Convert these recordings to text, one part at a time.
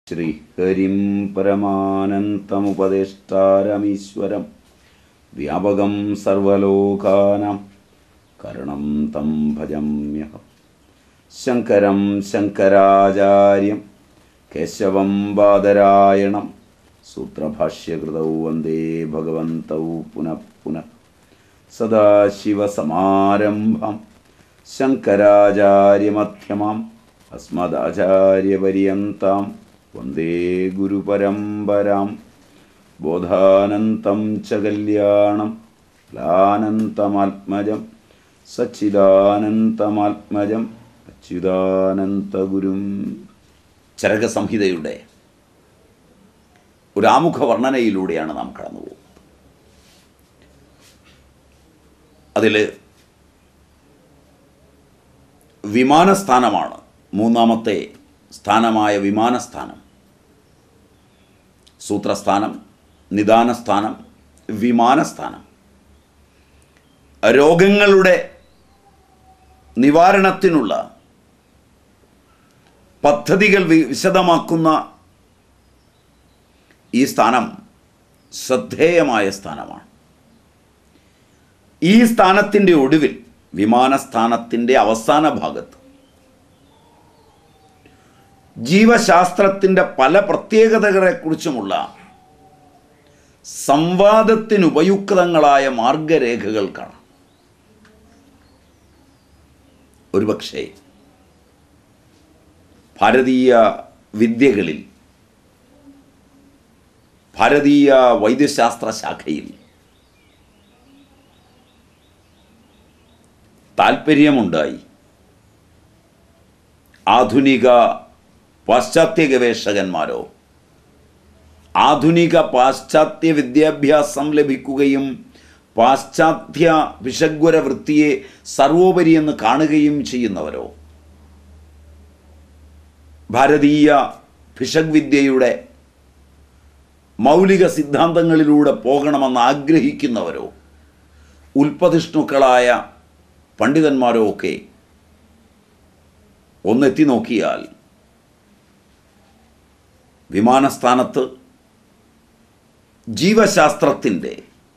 ശ്രീഹരിം പരമാനന്തമുപദേഷ്ടാരമീശ്വരം വ്യാപകം സർവലോകാനാം കരണം തം ഭജമ്യഹം ശങ്കരം ശങ്കരാചാര്യം കേശവം ബാദരായണം സൂത്രഭാഷ്യകൃതൗ വന്ദേ ഭഗവന്തൗ പുനഃ പുനഃ സദാശിവസമാരംഭം ശങ്കരാചാര്യമധ്യമാം അസ്മദാചാര്യപര്യന്താം വന്ദേ ഗുരുപരമ്പരാം ബോധാനന്തം ച കല്യാണം ലാനന്തമാത്മജം സച്ചിദാനന്തമാത്മജം അച്യുതാനന്തഗുരും ചരകസംഹിതയുടെ ഒരു ആമുഖ വർണ്ണനയിലൂടെയാണ് നാം കടന്നു പോകുന്നത് അതിൽ വിമാനസ്ഥാനമാണ് മൂന്നാമത്തെ സ്ഥാനമായ വിമാനസ്ഥാനം സൂത്രസ്ഥാനം നിദാനസ്ഥാനം വിമാനസ്ഥാനം രോഗങ്ങളുടെ നിവാരണത്തിനുള്ള പദ്ധതികൾ വി- വിശദമാക്കുന്ന ഈ സ്ഥാനം ശ്രദ്ധേയമായ സ്ഥാനമാണ് ഈ സ്ഥാനത്തിൻ്റെ ഒടുവിൽ വിമാനസ്ഥാനത്തിൻ്റെ അവസാന ഭാഗത്ത് ജീവശാസ്ത്രത്തിൻ്റെ പല പ്രത്യേകതകളെക്കുറിച്ചുമുള്ള സംവാദത്തിനുപയുക്തങ്ങളായ മാർഗരേഖകൾ കാണാം ഒരുപക്ഷേ ഭാരതീയ വിദ്യകളിൽ ഭാരതീയ വൈദ്യശാസ്ത്ര ശാഖയിൽ താല്പര്യമുണ്ടായി ആധുനിക പാശ്ചാത്യ ഗവേഷകന്മാരോ ആധുനിക പാശ്ചാത്യ വിദ്യാഭ്യാസം ലഭിക്കുകയും പാശ്ചാത്യ വിഷഗ്വര വൃത്തിയെ സർവോപരി എന്ന് കാണുകയും ചെയ്യുന്നവരോ ഭാരതീയ ഭിഷഗ് വിദ്യയുടെ മൗലിക സിദ്ധാന്തങ്ങളിലൂടെ പോകണമെന്ന് ആഗ്രഹിക്കുന്നവരോ ഉൽപ്പതിഷ്ണുക്കളായ പണ്ഡിതന്മാരോ ഒക്കെ ഒന്നെത്തി നോക്കിയാൽ വിമാനസ്ഥാനത്ത് ജീവശാസ്ത്രത്തിൻ്റെ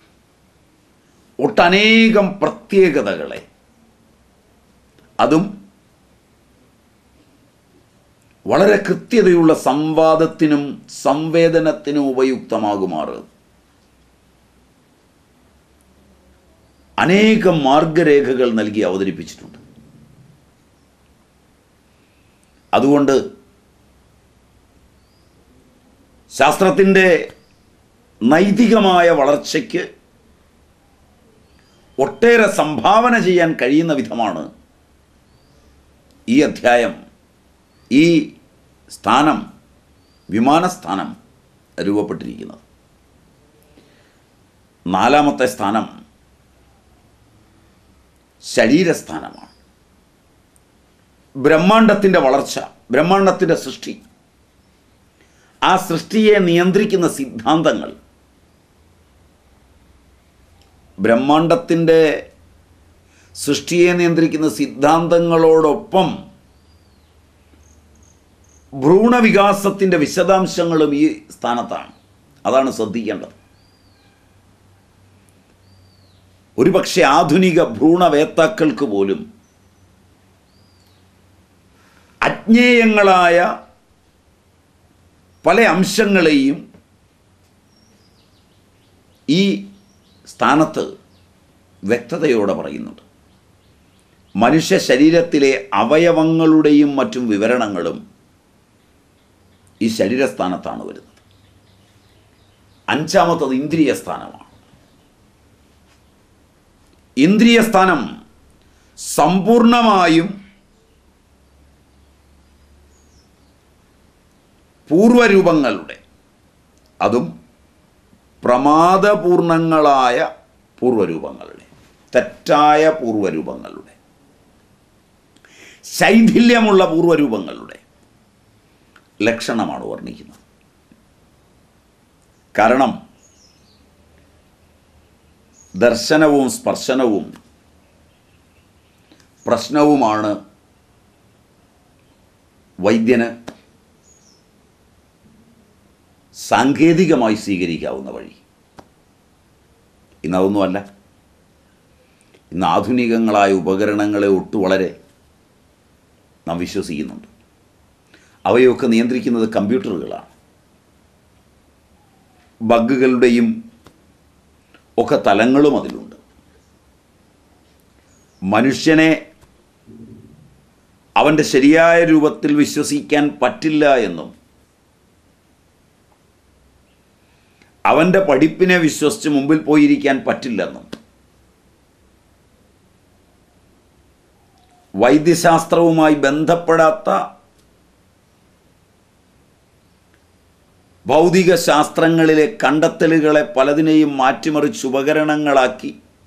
ഒട്ടനേകം പ്രത്യേകതകളെ അതും വളരെ കൃത്യതയുള്ള സംവാദത്തിനും സംവേദനത്തിനും ഉപയുക്തമാകുമാറ് അനേകം മാർഗരേഖകൾ നൽകി അവതരിപ്പിച്ചിട്ടുണ്ട് അതുകൊണ്ട് ശാസ്ത്രത്തിൻ്റെ നൈതികമായ വളർച്ചയ്ക്ക് ഒട്ടേറെ സംഭാവന ചെയ്യാൻ കഴിയുന്ന വിധമാണ് ഈ അധ്യായം ഈ സ്ഥാനം വിമാനസ്ഥാനം രൂപപ്പെട്ടിരിക്കുന്നത് നാലാമത്തെ സ്ഥാനം ശരീരസ്ഥാനമാണ് ബ്രഹ്മാണ്ടത്തിൻ്റെ വളർച്ച ബ്രഹ്മാണ്ടത്തിൻ്റെ സൃഷ്ടി ആ സൃഷ്ടിയെ നിയന്ത്രിക്കുന്ന സിദ്ധാന്തങ്ങൾ ബ്രഹ്മാണ്ടത്തിൻ്റെ സൃഷ്ടിയെ നിയന്ത്രിക്കുന്ന സിദ്ധാന്തങ്ങളോടൊപ്പം ഭ്രൂണവികാസത്തിൻ്റെ വിശദാംശങ്ങളും ഈ സ്ഥാനത്താണ് അതാണ് ശ്രദ്ധിക്കേണ്ടത് ഒരുപക്ഷെ ആധുനിക ഭ്രൂണവേത്താക്കൾക്ക് പോലും അജ്ഞേയങ്ങളായ പല അംശങ്ങളെയും ഈ സ്ഥാനത്ത് വ്യക്തതയോടെ പറയുന്നുണ്ട് മനുഷ്യ ശരീരത്തിലെ അവയവങ്ങളുടെയും മറ്റും വിവരണങ്ങളും ഈ ശരീരസ്ഥാനത്താണ് വരുന്നത് അഞ്ചാമത്തത് ഇന്ദ്രിയ സ്ഥാനമാണ് ഇന്ദ്രിയ സ്ഥാനം സമ്പൂർണമായും പൂർവരൂപങ്ങളുടെ അതും പ്രമാദപൂർണങ്ങളായ പൂർവരൂപങ്ങളുടെ തെറ്റായ പൂർവരൂപങ്ങളുടെ ശൈഥില്യമുള്ള പൂർവരൂപങ്ങളുടെ ലക്ഷണമാണ് വർണ്ണിക്കുന്നത് കാരണം ദർശനവും സ്പർശനവും പ്രശ്നവുമാണ് വൈദ്യന് സാങ്കേതികമായി സ്വീകരിക്കാവുന്ന വഴി ഇന്നതൊന്നുമല്ല ഇന്ന് ആധുനികങ്ങളായ ഉപകരണങ്ങളെ ഒട്ടു വളരെ നാം വിശ്വസിക്കുന്നുണ്ട് അവയൊക്കെ നിയന്ത്രിക്കുന്നത് കമ്പ്യൂട്ടറുകളാണ് ബഗ്ഗുകളുടെയും ഒക്കെ തലങ്ങളും അതിലുണ്ട് മനുഷ്യനെ അവൻ്റെ ശരിയായ രൂപത്തിൽ വിശ്വസിക്കാൻ പറ്റില്ല എന്നും അവൻ്റെ പഠിപ്പിനെ വിശ്വസിച്ച് മുമ്പിൽ പോയിരിക്കാൻ പറ്റില്ലെന്നും വൈദ്യശാസ്ത്രവുമായി ബന്ധപ്പെടാത്ത ഭൗതിക ശാസ്ത്രങ്ങളിലെ കണ്ടെത്തലുകളെ പലതിനെയും മാറ്റിമറിച്ച് ഉപകരണങ്ങളാക്കി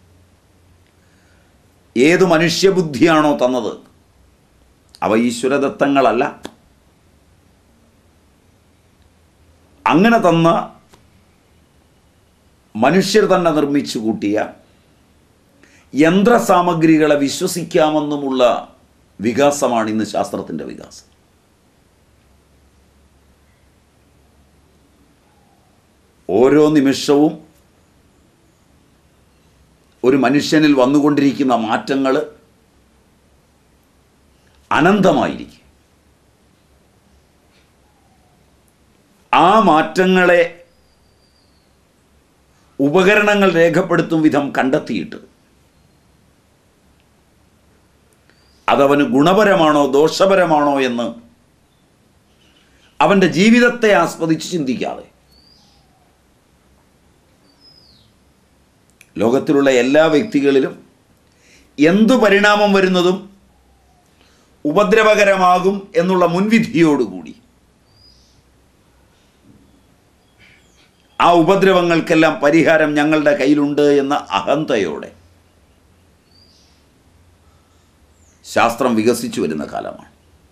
ഏതു മനുഷ്യബുദ്ധിയാണോ തന്നത് അവ ഈശ്വരദത്തങ്ങളല്ല അങ്ങനെ തന്ന മനുഷ്യർ തന്നെ നിർമ്മിച്ചു കൂട്ടിയ യന്ത്രസാമഗ്രികളെ വിശ്വസിക്കാമെന്നുമുള്ള വികാസമാണ് ഇന്ന് ശാസ്ത്രത്തിൻ്റെ വികാസം ഓരോ നിമിഷവും ഒരു മനുഷ്യനിൽ വന്നുകൊണ്ടിരിക്കുന്ന മാറ്റങ്ങൾ അനന്തമായിരിക്കും ആ മാറ്റങ്ങളെ ഉപകരണങ്ങൾ രേഖപ്പെടുത്തും വിധം കണ്ടെത്തിയിട്ട് അതവന് ഗുണപരമാണോ ദോഷപരമാണോ എന്ന് അവൻ്റെ ജീവിതത്തെ ആസ്വദിച്ച് ചിന്തിക്കാതെ ലോകത്തിലുള്ള എല്ലാ വ്യക്തികളിലും എന്തു പരിണാമം വരുന്നതും ഉപദ്രവകരമാകും എന്നുള്ള മുൻവിധിയോടുകൂടി ആ ഉപദ്രവങ്ങൾക്കെല്ലാം പരിഹാരം ഞങ്ങളുടെ കയ്യിലുണ്ട് എന്ന അഹന്തയോടെ ശാസ്ത്രം വികസിച്ചു വരുന്ന കാലമാണ്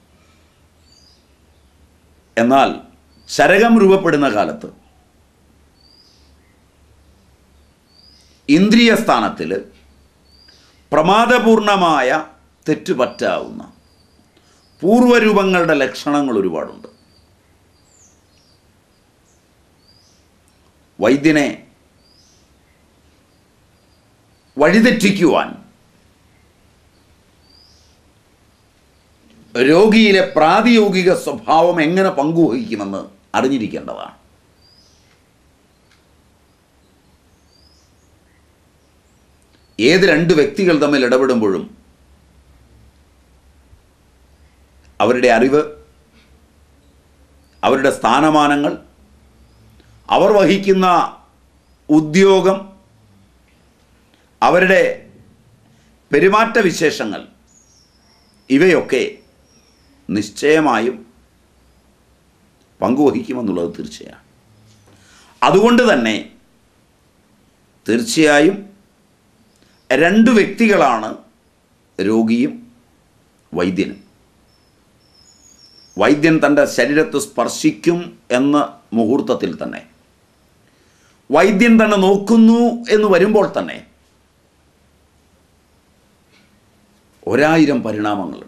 എന്നാൽ ചരകം രൂപപ്പെടുന്ന കാലത്ത് ഇന്ദ്രിയ സ്ഥാനത്തിൽ പ്രമാദപൂർണമായ തെറ്റുപറ്റാവുന്ന പൂർവരൂപങ്ങളുടെ ലക്ഷണങ്ങൾ ഒരുപാടുണ്ട് വൈദ്യനെ വഴിതെറ്റിക്കുവാൻ രോഗിയിലെ പ്രാതിയോഗിക സ്വഭാവം എങ്ങനെ പങ്കുവഹിക്കുമെന്ന് അറിഞ്ഞിരിക്കേണ്ടതാണ് ഏത് രണ്ട് വ്യക്തികൾ തമ്മിൽ ഇടപെടുമ്പോഴും അവരുടെ അറിവ് അവരുടെ സ്ഥാനമാനങ്ങൾ അവർ വഹിക്കുന്ന ഉദ്യോഗം അവരുടെ പെരുമാറ്റ വിശേഷങ്ങൾ ഇവയൊക്കെ നിശ്ചയമായും പങ്കുവഹിക്കുമെന്നുള്ളത് തീർച്ചയാണ് അതുകൊണ്ട് തന്നെ തീർച്ചയായും രണ്ട് വ്യക്തികളാണ് രോഗിയും വൈദ്യനും വൈദ്യൻ തൻ്റെ ശരീരത്ത് സ്പർശിക്കും എന്ന മുഹൂർത്തത്തിൽ തന്നെ വൈദ്യൻ തന്നെ നോക്കുന്നു എന്ന് വരുമ്പോൾ തന്നെ ഒരായിരം പരിണാമങ്ങളുണ്ടാവും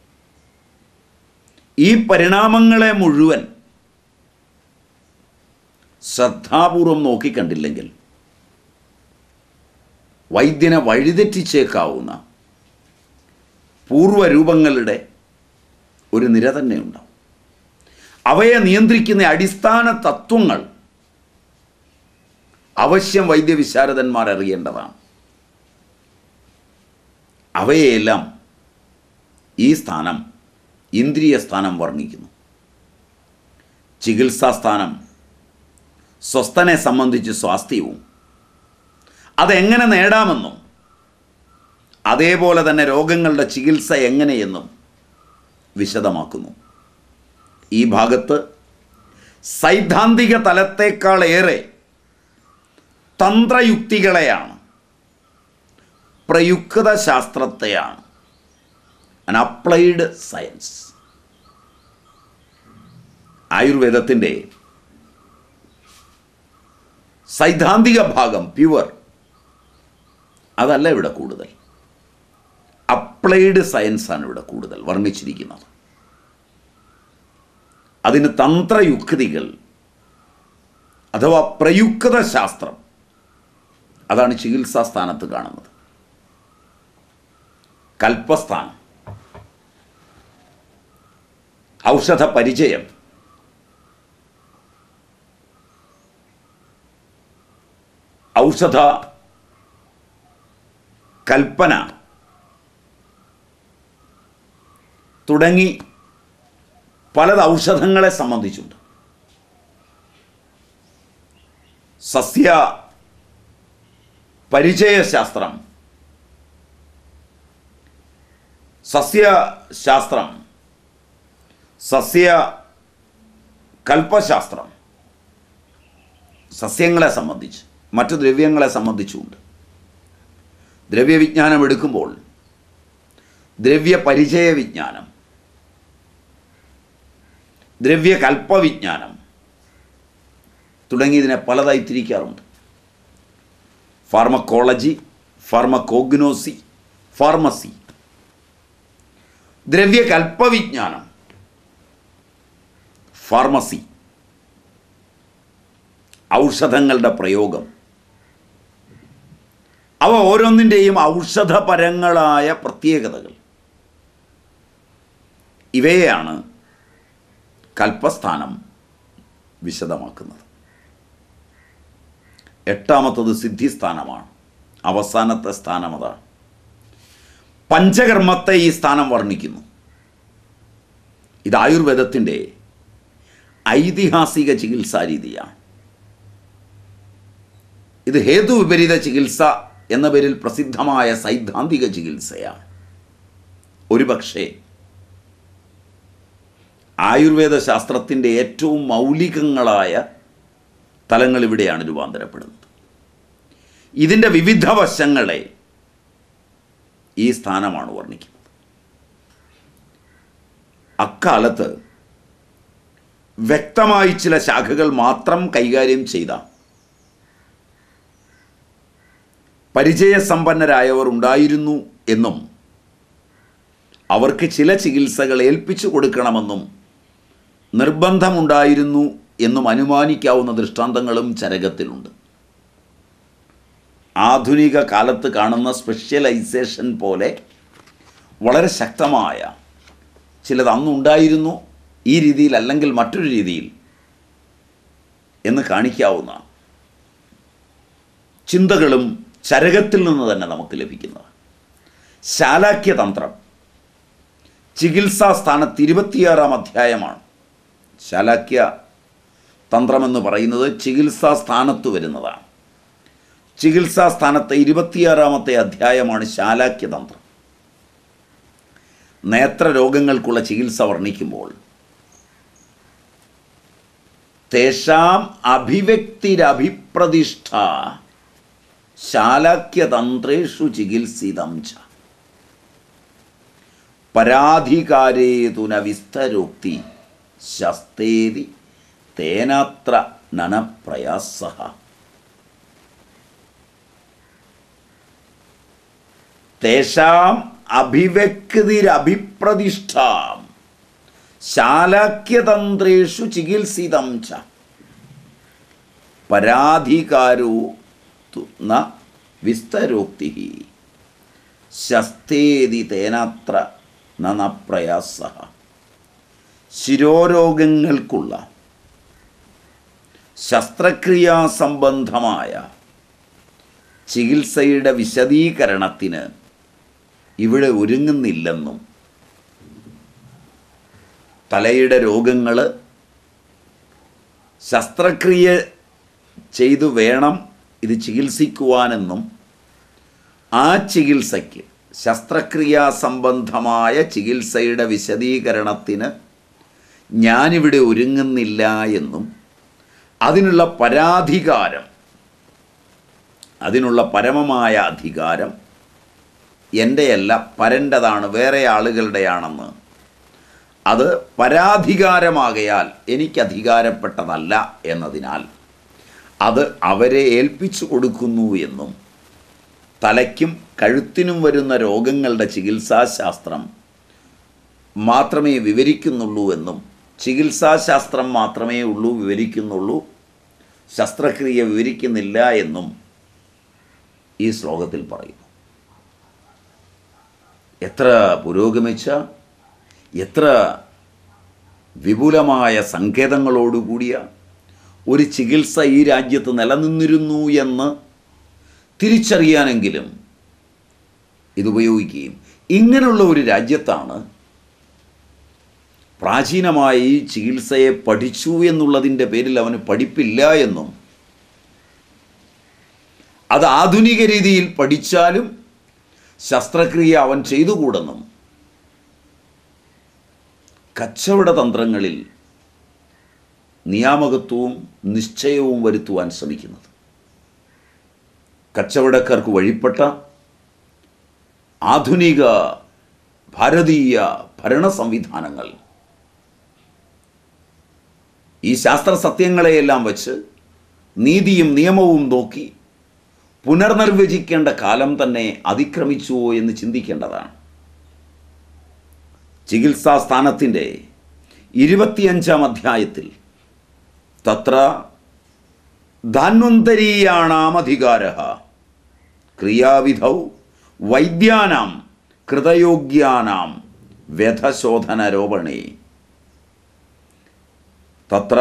ഈ പരിണാമങ്ങളെ മുഴുവൻ ശ്രദ്ധാപൂർവം നോക്കിക്കണ്ടില്ലെങ്കിൽ വൈദ്യനെ വഴിതെറ്റിച്ചേക്കാവുന്ന പൂർവ്വരൂപങ്ങളുടെ ഒരു നിര തന്നെ ഉണ്ടാവും അവയെ നിയന്ത്രിക്കുന്ന അടിസ്ഥാന തത്വങ്ങൾ അവശ്യം വൈദ്യവിശാരദന്മാർ അറിയേണ്ടതാണ് അവയെല്ലാം ഈ സ്ഥാനം ഇന്ദ്രിയ സ്ഥാനം വർണ്ണിക്കുന്നു ചികിത്സാ സ്ഥാനം സ്വസ്ഥനെ സംബന്ധിച്ച് സ്വാസ്ഥ്യവും അതെങ്ങനെ നേടാമെന്നും അതേപോലെ തന്നെ രോഗങ്ങളുടെ ചികിത്സ എങ്ങനെയെന്നും വിശദമാക്കുന്നു ഈ ഭാഗത്ത് സൈദ്ധാന്തിക തലത്തേക്കാളേറെ തന്ത്രയുക്തികളെയാണ് പ്രയുക്ത ശാസ്ത്രത്തെയാണ് അൻ അപ്ലൈഡ് സയൻസ് ആയുർവേദത്തിൻ്റെ സൈദ്ധാന്തിക ഭാഗം പ്യുവർ അതല്ല ഇവിടെ കൂടുതൽ അപ്ലൈഡ് സയൻസാണ് ഇവിടെ കൂടുതൽ വർണ്ണിച്ചിരിക്കുന്നത് അതിന് തന്ത്രയുക്തികൾ അഥവാ പ്രയുക്ത ശാസ്ത്രം അതാണ് ചികിത്സാ സ്ഥാനത്ത് കാണുന്നത് കൽപ്പസ്ഥാനം ഔഷധ പരിചയം ഔഷധ കൽപ്പന തുടങ്ങി പലത് ഔഷധങ്ങളെ സംബന്ധിച്ചുണ്ട് സസ്യ പരിചയശാസ്ത്രം സസ്യശാസ്ത്രം സസ്യ കൽപ്പശാസ്ത്രം സസ്യങ്ങളെ സംബന്ധിച്ച് മറ്റു ദ്രവ്യങ്ങളെ സംബന്ധിച്ചുമുണ്ട് ദ്രവ്യവിജ്ഞാനം എടുക്കുമ്പോൾ ദ്രവ്യ പരിചയ വിജ്ഞാനം ദ്രവ്യകൽപ്പവിജ്ഞാനം തുടങ്ങിയതിനെ പലതായി തിരിക്കാറുണ്ട് ഫാർമക്കോളജി ഫാർമക്കോഗ്നോസി ഫാർമസി ദ്രവ്യകൽപ്പവിജ്ഞാനം ഫാർമസി ഔഷധങ്ങളുടെ പ്രയോഗം അവ ഓരോന്നിൻ്റെയും ഔഷധപരങ്ങളായ പ്രത്യേകതകൾ ഇവയെയാണ് കൽപ്പസ്ഥാനം വിശദമാക്കുന്നത് എട്ടാമത്തത് സിദ്ധിസ്ഥാനമാണ് അവസാനത്തെ സ്ഥാനം അതാണ് പഞ്ചകർമ്മത്തെ ഈ സ്ഥാനം വർണ്ണിക്കുന്നു ഇത് ആയുർവേദത്തിൻ്റെ ഐതിഹാസിക ചികിത്സാ രീതിയാണ് ഇത് ഹേതുവിപരീത ചികിത്സ എന്ന പേരിൽ പ്രസിദ്ധമായ സൈദ്ധാന്തിക ചികിത്സയാണ് ഒരുപക്ഷേ ആയുർവേദ ശാസ്ത്രത്തിൻ്റെ ഏറ്റവും മൗലികങ്ങളായ തലങ്ങൾ ഇവിടെയാണ് രൂപാന്തരപ്പെടുന്നത് ഇതിൻ്റെ വിവിധ വശങ്ങളെ ഈ സ്ഥാനമാണ് വർണ്ണിക്കുന്നത് അക്കാലത്ത് വ്യക്തമായി ചില ശാഖകൾ മാത്രം കൈകാര്യം ചെയ്ത പരിചയസമ്പന്നരായവർ ഉണ്ടായിരുന്നു എന്നും അവർക്ക് ചില ചികിത്സകൾ ഏൽപ്പിച്ചു കൊടുക്കണമെന്നും നിർബന്ധമുണ്ടായിരുന്നു എന്നും അനുമാനിക്കാവുന്ന ദൃഷ്ടാന്തങ്ങളും ചരകത്തിലുണ്ട് ആധുനിക കാലത്ത് കാണുന്ന സ്പെഷ്യലൈസേഷൻ പോലെ വളരെ ശക്തമായ ചിലത് അന്നുണ്ടായിരുന്നു ഈ രീതിയിൽ അല്ലെങ്കിൽ മറ്റൊരു രീതിയിൽ എന്ന് കാണിക്കാവുന്ന ചിന്തകളും ചരകത്തിൽ നിന്ന് തന്നെ നമുക്ക് ലഭിക്കുന്നത് ശാലാക്യതന്ത്രം ചികിത്സാ സ്ഥാനത്ത് ഇരുപത്തിയാറാം അധ്യായമാണ് ശാലാക്യ തന്ത്രമെന്ന് പറയുന്നത് ചികിത്സാ സ്ഥാനത്ത് വരുന്നതാണ് ചികിത്സാ സ്ഥാനത്തെ ഇരുപത്തിയാറാമത്തെ അധ്യായമാണ് ശാലാക്യതന്ത്രം നേത്രരോഗങ്ങൾക്കുള്ള ചികിത്സ വർണ്ണിക്കുമ്പോൾ തേഷാം അഭിവ്യക്തിരഭിപ്രതിഷ്ഠ ശാലാക്യതന്ത്രേഷു ചികിത്സിതം ച പരാധികാരേതുന വിസ്തരോക്തി ശസ്തേതി തേനാത്ര നനപ്രയാസ തേഷാം അഭിവ്യക്തിരഭിപ്രതിഷ്ഠാം ശാലാക്യതന്ത്രേഷു ചികിത്സിതം ച പരാധികാരോ തു ന വിസ്തരോക്തി ശസ്തേതി തേനത്ര നന പ്രയാസ ശിരോരോഗങ്ങൾക്കുള്ള ശസ്ത്രക്രിയാ സംബന്ധമായ ചികിത്സയുടെ വിശദീകരണത്തിന് ഇവിടെ ഒരുങ്ങുന്നില്ലെന്നും തലയുടെ രോഗങ്ങൾ ശസ്ത്രക്രിയ ചെയ്തു വേണം ഇത് ചികിത്സിക്കുവാനെന്നും ആ ചികിത്സയ്ക്ക് ശസ്ത്രക്രിയാ സംബന്ധമായ ചികിത്സയുടെ വിശദീകരണത്തിന് ഞാനിവിടെ ഒരുങ്ങുന്നില്ല എന്നും അതിനുള്ള പരാധികാരം അതിനുള്ള പരമമായ അധികാരം എൻ്റെയല്ല പരൻ്റെതാണ് വേറെ ആളുകളുടെയാണെന്ന് അത് പരാധികാരമാകയാൽ എനിക്ക് അധികാരപ്പെട്ടതല്ല എന്നതിനാൽ അത് അവരെ ഏൽപ്പിച്ചു കൊടുക്കുന്നു എന്നും തലയ്ക്കും കഴുത്തിനും വരുന്ന രോഗങ്ങളുടെ ചികിത്സാശാസ്ത്രം മാത്രമേ വിവരിക്കുന്നുള്ളൂ എന്നും ചികിത്സാശാസ്ത്രം മാത്രമേ ഉള്ളൂ വിവരിക്കുന്നുള്ളൂ ശസ്ത്രക്രിയ വിവരിക്കുന്നില്ല എന്നും ഈ ശ്ലോകത്തിൽ പറയുന്നു എത്ര പുരോഗമിച്ച എത്ര വിപുലമായ സങ്കേതങ്ങളോടുകൂടിയ ഒരു ചികിത്സ ഈ രാജ്യത്ത് നിലനിന്നിരുന്നു എന്ന് തിരിച്ചറിയാനെങ്കിലും ഇതുപയോഗിക്കുകയും ഇങ്ങനെയുള്ള ഒരു രാജ്യത്താണ് പ്രാചീനമായി ചികിത്സയെ പഠിച്ചു എന്നുള്ളതിൻ്റെ പേരിൽ അവന് പഠിപ്പില്ല എന്നും അത് ആധുനിക രീതിയിൽ പഠിച്ചാലും ശസ്ത്രക്രിയ അവൻ ചെയ്തുകൂടെന്നും കച്ചവട തന്ത്രങ്ങളിൽ നിയാമകത്വവും നിശ്ചയവും വരുത്തുവാൻ ശ്രമിക്കുന്നത് കച്ചവടക്കാർക്ക് വഴിപ്പെട്ട ആധുനിക ഭാരതീയ ഭരണ സംവിധാനങ്ങൾ ഈ ശാസ്ത്ര സത്യങ്ങളെയെല്ലാം വച്ച് നീതിയും നിയമവും നോക്കി പുനർനിർവചിക്കേണ്ട കാലം തന്നെ അതിക്രമിച്ചുവോ എന്ന് ചിന്തിക്കേണ്ടതാണ് ചികിത്സാ സ്ഥാനത്തിൻ്റെ ഇരുപത്തിയഞ്ചാം അധ്യായത്തിൽ തത്ര ധാന്വന്തരീയാണാമധികാര ക്രിയാവിധൗ വൈദ്യാനാം കൃതയോഗ്യാനാം വ്യഥശോധനരോപണേ തത്ര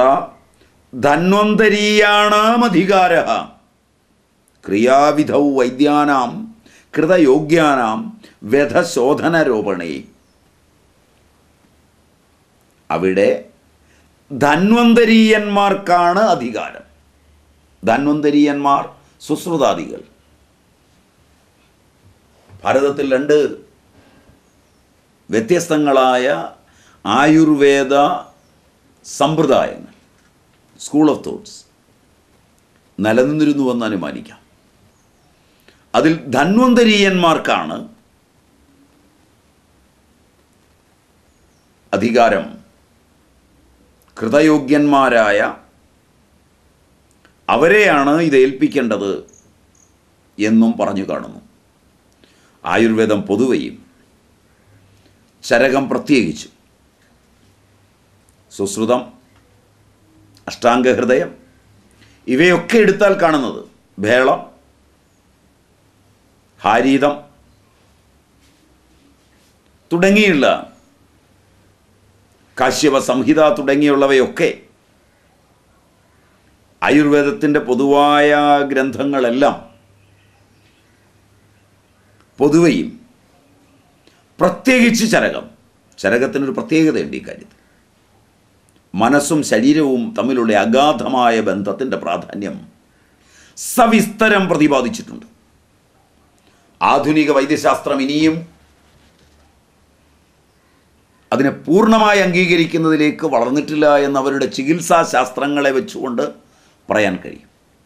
ധന്വന്തരീയാണാമധികാര ക്രിയാവിധൗ വൈദ്യാനാം കൃതയോഗ്യാനാം വ്യഥശോധനരോപണേ അവിടെ ധന്വന്തരീയന്മാർക്കാണ് അധികാരം ധന്വന്തരീയന്മാർ സുശ്രുതാദികൾ ഭാരതത്തിൽ രണ്ട് വ്യത്യസ്തങ്ങളായ ആയുർവേദ സമ്പ്രദായങ്ങൾ സ്കൂൾ ഓഫ് തോട്ട്സ് നിലനിന്നിരുന്നുവെന്ന് അനുമാനിക്കാം അതിൽ ധന്വന്തരീയന്മാർക്കാണ് അധികാരം കൃതയോഗ്യന്മാരായ അവരെയാണ് ഇത് ഏൽപ്പിക്കേണ്ടത് എന്നും പറഞ്ഞു കാണുന്നു ആയുർവേദം പൊതുവെയും ചരകം പ്രത്യേകിച്ചും സുശ്രുതം അഷ്ടാംഗഹൃദയം ഇവയൊക്കെ എടുത്താൽ കാണുന്നത് ഭേളം ഹാരീതം തുടങ്ങിയുള്ള കാശ്യപ സംഹിത തുടങ്ങിയുള്ളവയൊക്കെ ആയുർവേദത്തിൻ്റെ പൊതുവായ ഗ്രന്ഥങ്ങളെല്ലാം പൊതുവെയും പ്രത്യേകിച്ച് ചരകം ചരകത്തിനൊരു പ്രത്യേകതയുണ്ട് ഈ കാര്യത്തിൽ മനസ്സും ശരീരവും തമ്മിലുള്ള അഗാധമായ ബന്ധത്തിൻ്റെ പ്രാധാന്യം സവിസ്തരം പ്രതിപാദിച്ചിട്ടുണ്ട് ആധുനിക വൈദ്യശാസ്ത്രം ഇനിയും അതിനെ പൂർണ്ണമായി അംഗീകരിക്കുന്നതിലേക്ക് വളർന്നിട്ടില്ല എന്നവരുടെ ചികിത്സാ ശാസ്ത്രങ്ങളെ വെച്ചുകൊണ്ട് പറയാൻ കഴിയും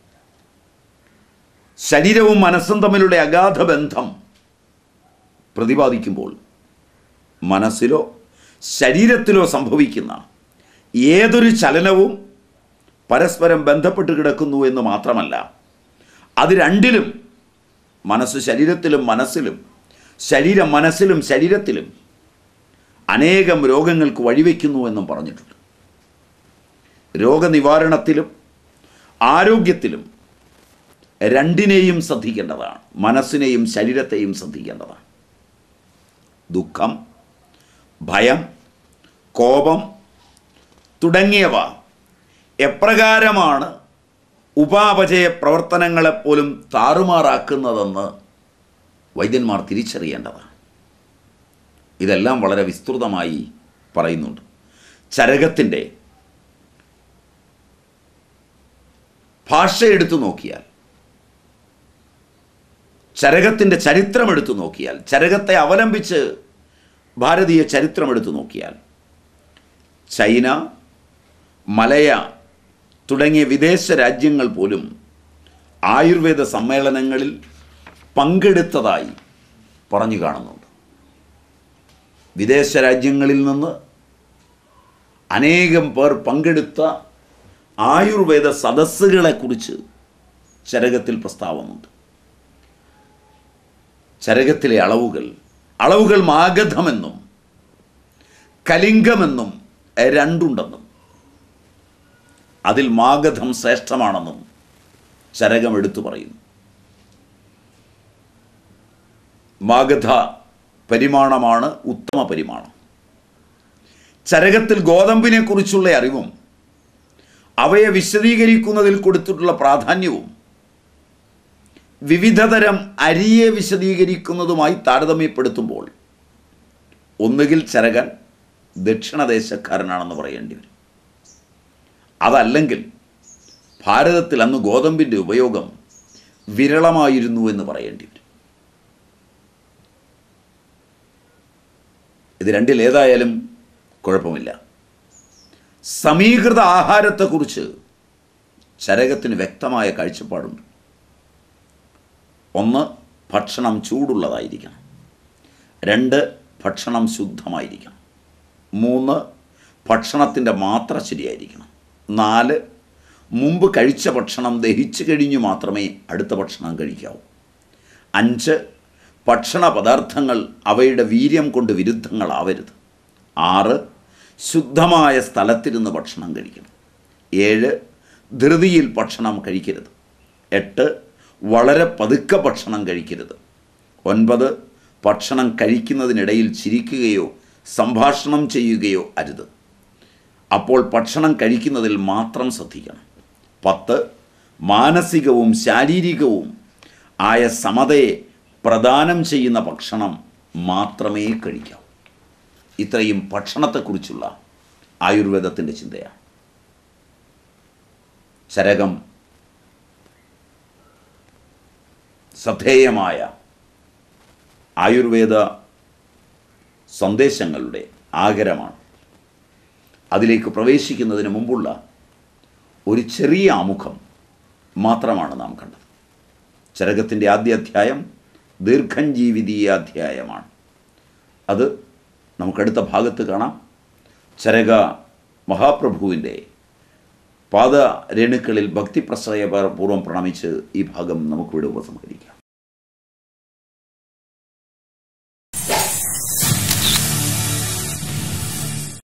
ശരീരവും മനസ്സും തമ്മിലുള്ള അഗാധ ബന്ധം പ്രതിപാദിക്കുമ്പോൾ മനസ്സിലോ ശരീരത്തിലോ സംഭവിക്കുന്ന ഏതൊരു ചലനവും പരസ്പരം ബന്ധപ്പെട്ട് കിടക്കുന്നു എന്ന് മാത്രമല്ല അത് രണ്ടിലും മനസ്സ് ശരീരത്തിലും മനസ്സിലും ശരീരം മനസ്സിലും ശരീരത്തിലും അനേകം രോഗങ്ങൾക്ക് വഴിവെക്കുന്നു എന്നും പറഞ്ഞിട്ടുണ്ട് രോഗനിവാരണത്തിലും ആരോഗ്യത്തിലും രണ്ടിനെയും ശ്രദ്ധിക്കേണ്ടതാണ് മനസ്സിനെയും ശരീരത്തെയും ശ്രദ്ധിക്കേണ്ടതാണ് ദുഃഖം ഭയം കോപം തുടങ്ങിയവ എപ്രകാരമാണ് ഉപാപചയ പ്രവർത്തനങ്ങളെപ്പോലും താറുമാറാക്കുന്നതെന്ന് വൈദ്യന്മാർ തിരിച്ചറിയേണ്ടതാണ് ഇതെല്ലാം വളരെ വിസ്തൃതമായി പറയുന്നുണ്ട് ചരകത്തിൻ്റെ ഭാഷ എടുത്തു നോക്കിയാൽ ചരകത്തിൻ്റെ ചരിത്രം എടുത്തു നോക്കിയാൽ ചരകത്തെ അവലംബിച്ച് ഭാരതീയ ചരിത്രം എടുത്തു നോക്കിയാൽ ചൈന മലയ തുടങ്ങിയ വിദേശ രാജ്യങ്ങൾ പോലും ആയുർവേദ സമ്മേളനങ്ങളിൽ പങ്കെടുത്തതായി പറഞ്ഞു കാണുന്നുണ്ട് വിദേശ രാജ്യങ്ങളിൽ നിന്ന് അനേകം പേർ പങ്കെടുത്ത ആയുർവേദ സദസ്സുകളെക്കുറിച്ച് ചരകത്തിൽ പ്രസ്താവമുണ്ട് ചരകത്തിലെ അളവുകൾ അളവുകൾ മാഗധമെന്നും കലിംഗമെന്നും രണ്ടുണ്ടെന്നും അതിൽ മാഗധം ശ്രേഷ്ഠമാണെന്നും ചരകം എടുത്തു പറയുന്നു മാഗധ പരിമാണമാണ് ഉത്തമ പരിമാണം ചരകത്തിൽ ഗോതമ്പിനെ കുറിച്ചുള്ള അറിവും അവയെ വിശദീകരിക്കുന്നതിൽ കൊടുത്തിട്ടുള്ള പ്രാധാന്യവും വിവിധതരം അരിയെ വിശദീകരിക്കുന്നതുമായി താരതമ്യപ്പെടുത്തുമ്പോൾ ഒന്നുകിൽ ചരകൻ ദക്ഷിണദേശക്കാരനാണെന്ന് പറയേണ്ടി വരും അതല്ലെങ്കിൽ ഭാരതത്തിൽ അന്ന് ഗോതമ്പിൻ്റെ ഉപയോഗം വിരളമായിരുന്നു എന്ന് പറയേണ്ടി വരും ഇത് രണ്ടിലേതായാലും കുഴപ്പമില്ല സമീകൃത ആഹാരത്തെക്കുറിച്ച് ചരകത്തിന് വ്യക്തമായ കാഴ്ചപ്പാടുണ്ട് ഒന്ന് ഭക്ഷണം ചൂടുള്ളതായിരിക്കണം രണ്ട് ഭക്ഷണം ശുദ്ധമായിരിക്കണം മൂന്ന് ഭക്ഷണത്തിൻ്റെ മാത്ര ശരിയായിരിക്കണം നാല് മുമ്പ് കഴിച്ച ഭക്ഷണം ദഹിച്ചു കഴിഞ്ഞു മാത്രമേ അടുത്ത ഭക്ഷണം കഴിക്കാവൂ അഞ്ച് ഭക്ഷണ പദാർത്ഥങ്ങൾ അവയുടെ വീര്യം കൊണ്ട് വിരുദ്ധങ്ങളാവരുത് ആറ് ശുദ്ധമായ സ്ഥലത്തിരുന്ന് ഭക്ഷണം കഴിക്കണം ഏഴ് ധൃതിയിൽ ഭക്ഷണം കഴിക്കരുത് എട്ട് വളരെ പതുക്കെ ഭക്ഷണം കഴിക്കരുത് ഒൻപത് ഭക്ഷണം കഴിക്കുന്നതിനിടയിൽ ചിരിക്കുകയോ സംഭാഷണം ചെയ്യുകയോ അരുത് അപ്പോൾ ഭക്ഷണം കഴിക്കുന്നതിൽ മാത്രം ശ്രദ്ധിക്കണം പത്ത് മാനസികവും ശാരീരികവും ആയ സമതയെ പ്രദാനം ചെയ്യുന്ന ഭക്ഷണം മാത്രമേ കഴിക്കാവൂ ഇത്രയും ഭക്ഷണത്തെക്കുറിച്ചുള്ള ആയുർവേദത്തിൻ്റെ ചിന്തയാണ് ചരകം ശ്രദ്ധേയമായ ആയുർവേദ സന്ദേശങ്ങളുടെ ആകരമാണ് അതിലേക്ക് പ്രവേശിക്കുന്നതിന് മുമ്പുള്ള ഒരു ചെറിയ ആമുഖം മാത്രമാണ് നാം കണ്ടത് ചരകത്തിൻ്റെ ആദ്യ അധ്യായം ദീർഘം ജീവിതീയ അധ്യായമാണ് അത് നമുക്കടുത്ത ഭാഗത്ത് കാണാം ചരക മഹാപ്രഭുവിൻ്റെ പാദരേണുക്കളിൽ ഭക്തിപ്രശ്രയപൂർവ്വം പ്രണമിച്ച് ഈ ഭാഗം നമുക്കിവിടെ ഉപസംഹരിക്കാം